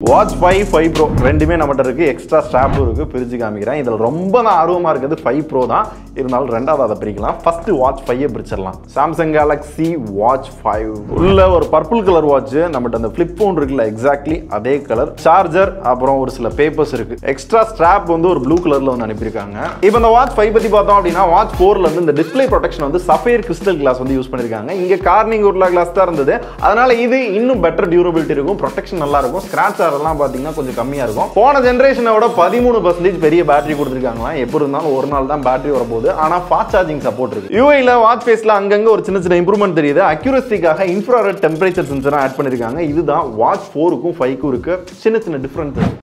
watch five five bro ரெண்டுமே நம்மகிட்ட இருக்கு எக்ஸ்ட்ரா ஸ்ட்ராப்பும் இருக்கு பிரிச்சு காமிக்கிறேன் இதில் ரொம்ப நான் ஆர்வமாக இருக்கிறது ஃபைவ் ப்ரோ தான் இருந்தாலும் ரெண்டாவது அதை பிரிக்கலாம் ஃபர்ஸ்ட் வாட்ச் ஃபைவ் பிரிச்சிடலாம் சாம்சங் கேலக்ஸி வாட்ச் ஃபைவ் உள்ள ஒரு பர்பிள் கலர் வாட்ச் நம்மகிட்ட அந்த ஃபிளிப் ஃபோன் இருக்குல்ல எக்ஸாக்ட்லி அதே கலர் சார்ஜர் அப்புறம் ஒரு சில பேப்பர்ஸ் இருக்கு எக்ஸ்ட்ரா ஸ்ட்ராப் வந்து ஒரு ப்ளூ கலர்ல வந்து அனுப்பியிருக்காங்க இப்போ இந்த வாட்ச் ஃபைவ் பத்தி பார்த்தோம் அப்படின்னா வாட்ச் ஃபோர்ல வந்து இந்த டிஸ்ப்ளே ப்ரொடெக்ஷன் வந்து சஃபேர் கிறிஸ்டல் கிளாஸ் வந்து யூஸ் பண்ணிருக்காங்க இங்க கார்னிங் உருளா கிளாஸ் தான் இருந்தது அதனால இது இன்னும் பெட்டர் டியூரபிலிட்டி இருக்கும் ப்ரொடெக்ஷன் நல்லா இருக்கும் ஸ்கிராச் ஆறெல்லாம் பார்த்தீங்கன்னா கொஞ்சம் கம்மியா இருக்கும் போன ஜென்ரேஷனோட பதிமூணு பர்சன்டேஜ் பெரிய பேட்டரி கொடுத்துருக்காங்களாம் எப்படி இருந்தாலும் ஒரு நாள் தான் பேட்டரி வரப்போகுது ஆனா ஃபாஸ்ட் சார்ஜிங் சப்போர்ட் இருக்கு யூஐல வாட்ச் ஃபேஸ்ல அங்கங்க ஒரு சின்ன சின்ன இம்ப்ரூவ்மெண்ட் தெரியுது அக்யூரசிக்காக இன்ஃப்ராரெட் டெம்பரேச்சர் சென்சர் ஆட் பண்ணிருக்காங்க இதுதான் வாட்ச் ஃபோருக்கும் ஃபைவ்க்கும் இருக்கு சின்ன சின்ன டிஃபரன்ஸ்